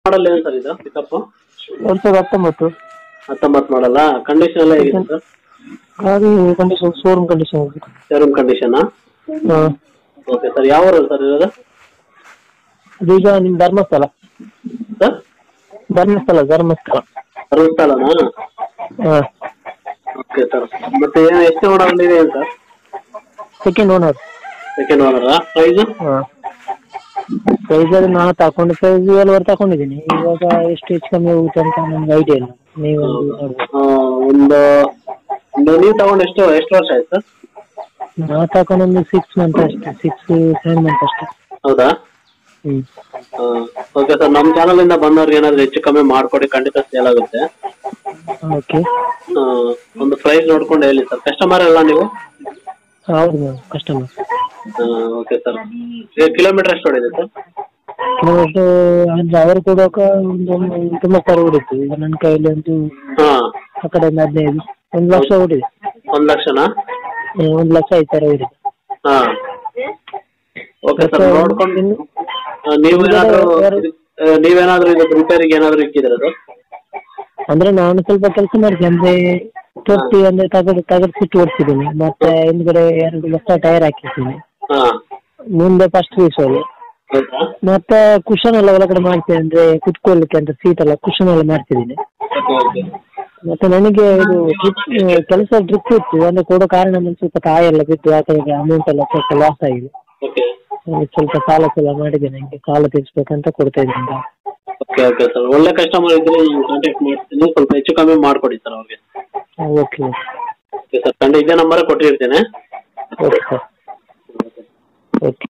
ಮಾಡಲ್ ಏನು ಸರ್ ಇದು ಪಿಕಪ್ ಎರಡು ಸಾವಿರದ ಹತ್ತೊಂಬತ್ತು ಹತ್ತೊಂಬತ್ತು ಮಾಡಲ್ಲ ಕಂಡೀಷನ್ ಎಲ್ಲ ಹೇಗಿದೆ ಸರ್ ಗಾಡಿ ಕಂಡೀಷನ್ ಶೋರೂಮ್ ಕಂಡೀಷನ್ ಇದೆ ಶೋರೂಮ್ ಕಂಡೀಷನ್ ಹಾಂ ಓಕೆ ಸರ್ ಯಾವ ಊರು ಸರ್ ಇರೋದು ಇದೀಗ ನಿಮ್ಮ ಧರ್ಮಸ್ಥಳ ಸರ್ ಧರ್ಮಸ್ಥಳ ಧರ್ಮಸ್ಥಳ ಧರ್ಮಸ್ಥಳನಾ ಹಾಂ ಓಕೆ ಸರ್ ಮತ್ತೆ ಏನು ಎಷ್ಟು ಮಾಡಲ್ ಇದೆ ಏನು ಸರ್ ಸೆಕೆಂಡ್ ಓನರ್ ಸೆಕೆಂಡ್ ಓನರಾ ಪ್ರೈಸ್ ಹಾಂ ಪ್ರೈಸ್ ಅದು ನಾನು ತಗೊಂಡು ಪ್ರೈಸ್ ಏಳುವರೆ ತಗೊಂಡಿದ್ದೀನಿ ಇವಾಗ ಎಷ್ಟು ಹೆಚ್ಚು ಕಮ್ಮಿ ಹೋಗುತ್ತೆ ಅಂತ ನನಗೆ ಐಡಿಯಾ ಇಲ್ಲ ನೀವು ಒಂದು ನೋಡ್ಬೋದು ಒಂದು ಒಂದು ನೀವು ತಗೊಂಡು ಎಷ್ಟು ಎಷ್ಟು ವರ್ಷ ಆಯ್ತು ಸರ್ ನಾ ತಗೊಂಡೊಂದು ಸಿಕ್ಸ್ ಮಂತ್ ಅಷ್ಟೇ ಸಿಕ್ಸ್ ಸೆವೆನ್ ಮಂತ್ ಅಷ್ಟೇ ಹೌದಾ ಹ್ಞೂ ಓಕೆ ಸರ್ ನಮ್ಮ ಚಾನಲಿಂದ ಬಂದವ್ರಿಗೆ ಏನಾದರೂ ಹೆಚ್ಚು ಕಮ್ಮಿ ಮಾಡಿಕೊಡಿ ಖಂಡಿತ ಸೇಲ್ ಆಗುತ್ತೆ ಓಕೆ ಆ, ಒಂದು ಪ್ರೈಸ್ ನೋಡ್ಕೊಂಡು ಹೇಳಿ ಸರ್ ಕಸ್ಟಮರ್ ಅಲ್ಲ ನೀವು ಹೌದು ma'am customer okay sir kilometre ಎಷ್ಟು ಹೊಡಿದೆ ಸರ್ ಕಿಲೋಮೀಟರ್ ಅಂದ್ರೆ ಅವರು ಕೊಡುವಾಗ ಒಂದು ಒಂದು ತೊಂಬತ್ತು ಸಾವಿರ ಹೊಡಿತು ಈಗ ನನ್ನ ಕೈಯಲ್ಲಿ ಒಂದು ಹಾಂ ಆ ಕಡೆ ಒಂದು ಹದಿನೈದು ಒಂದು ಲಕ್ಷ ಹೊಡಿದೆ ಒಂದು ಲಕ್ಷನಾ ಹ್ಮ್, ಒಂದು ಲಕ್ಷ ಐದು ಸಾವಿರ ಹೊಡಿದೆ ಹಾಂ ಓಕೆ ಸರ್ ಮತ್ತೆ ನೋಡ್ಕೊಂಡು ಇನ್ನು- ಆ, ನೀವೇನಾದರೂ ಯಾರು- ಆ, ನೀವೇನಾದರೂ ಇದು ರಿಪೇರಿಗೆ ಏನಾದರೂ ಇಕ್ಕಿದ್ರೆ ಸರ್ ಅಂದ್ರೆ ನಾನು ಸ್ವಲ್ಪ ಕೆಲಸ ಮಾಡಿದೆ ಅಂದ್ರೆ ತೊಟ್ಟಿ ಅಂದ್ರೆ ತಗಡು ತಗಡು ಸಿಟ್ಟು ಓಡಿಸಿದ್ದೀನಿ ಮತ್ತೆ ಹಿಂದ್ಗಡೆ ಎರಡು ಲಕ್ಷ ಟೈರ್ ಹಾಕಿದ್ದೀನಿ ಹಾಂ ಮುಂದೆ ಫಸ್ಟ್ ಪೀಸಲ್ಲಿ ಹೌದಾ ಮತ್ತೆ ಕುಶನ್ ಎಲ್ಲ ಒಳಗಡೆ ಮಾಡ್ತೀನಿ ಅಂದ್ರೆ ಕುತ್ಕೊಳ್ಳಿಕ್ಕೆ ಅಂತ ಸೀಟ್ ಎಲ್ಲ ಕುಶನ್ ಎಲ್ಲ ಮಾಡ್ತಿದ್ದೀನಿ ಓಕೆ ಓಕೆ ಮತ್ತೆ ನನಗೆ ಇದು ಟ್ರಿಪ್ ಕೆಲಸ ಟ್ರಿಪ್ ಇತ್ತು ಅಂದ್ರೆ ಕೊಡೋ ಕಾರಣ ನನಗೆ ಸ್ವಲ್ಪ ತಾಯಿ ಎಲ್ಲ ಬಿಟ್ಟು ಯಾಕಂದ್ರೆ ಅಮೌಂಟ್ ಎಲ್ಲ ಸ್ವಲ್ಪ ಲಾಸ್ ಆಗಿದೆ ಓಕೆ ನನಗೆ ಸ್ವಲ್ಪ ಸಾಲ ಸಾಲ ಮಾಡಿದ್ದೇನೆ ನನಗೆ ಸಾಲ ತೀರಿಸ್ಬೇಕಂತ ಕೊಡ್ತಾ ಇದ್ದೀನಿ ಓಕೆ ಓಕೆ ಸರ್ ಒಳ್ಳೆ ಕಸ್ಟಮರ್ ಇದ್ರೆ ಕಾಂಟ್ಯಾಕ್ಟ್ ಮಾಡ್ತೀನಿ ಸ್ವಲ್ಪ ಹೆಚ್ಚು ಕಮ್ಮಿ ಮಾಡಿಕೊಡಿ ಸರ್ ಅವ್ರಿಗೆ ಓಕೆ ಓಕೆ ಸರ್ ಖಂಡಿತ ಇದೇ ನಂಬರೇ ಕೊಟ್ಟಿರ್ತೇನೆ ಓಕೆ ಸರ್ ಓಕೆ